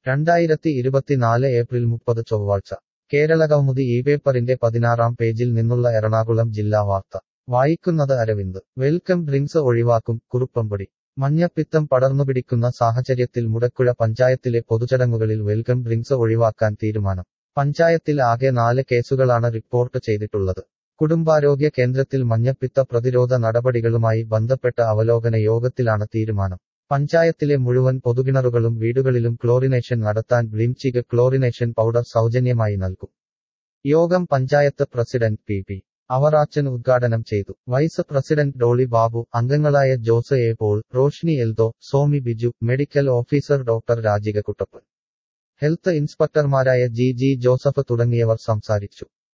രണ്ടായിരത്തി ഇരുപത്തിനാല് ഏപ്രിൽ മുപ്പത് ചൊവ്വാഴ്ച കേരളകൗമുദി ഈ പേപ്പറിന്റെ പതിനാറാം പേജിൽ നിന്നുള്ള എറണാകുളം ജില്ലാ വാർത്ത വായിക്കുന്നത് അരവിന്ദ് വെൽക്കം ഡ്രിങ്ക്സ് ഒഴിവാക്കും കുറുപ്പമ്പടി മഞ്ഞപ്പിത്തം പടർന്നുപിടിക്കുന്ന സാഹചര്യത്തിൽ മുടക്കുഴ പഞ്ചായത്തിലെ പൊതുചടങ്ങുകളിൽ വെൽക്കം ഡ്രിങ്ക്സ് ഒഴിവാക്കാൻ തീരുമാനം പഞ്ചായത്തിൽ ആകെ നാല് കേസുകളാണ് റിപ്പോർട്ട് ചെയ്തിട്ടുള്ളത് കുടുംബാരോഗ്യ കേന്ദ്രത്തിൽ മഞ്ഞപ്പിത്ത പ്രതിരോധ നടപടികളുമായി ബന്ധപ്പെട്ട അവലോകന യോഗത്തിലാണ് തീരുമാനം പഞ്ചായത്തിലെ മുഴുവൻ പൊതുകിണറുകളും വീടുകളിലും ക്ലോറിനേഷൻ നടത്താൻ ബ്ലീംചിഗ് ക്ലോറിനേഷൻ പൗഡർ സൗജന്യമായി നൽകും യോഗം panchayat president P P Avarachan ഉദ്ഘാടനം ചെയ്തു വൈസ് പ്രസിഡന്റ് ഡോളി ബാബു അംഗങ്ങളായ Jose A Paul Roshni Eldho Somi Biju medical officer doctor Rajika Kuttappan health ഇൻസ്പെക്ടർമാരായ ജി ജി ജോസഫ് തുടങ്ങിയവർ സംസാരിച്ചു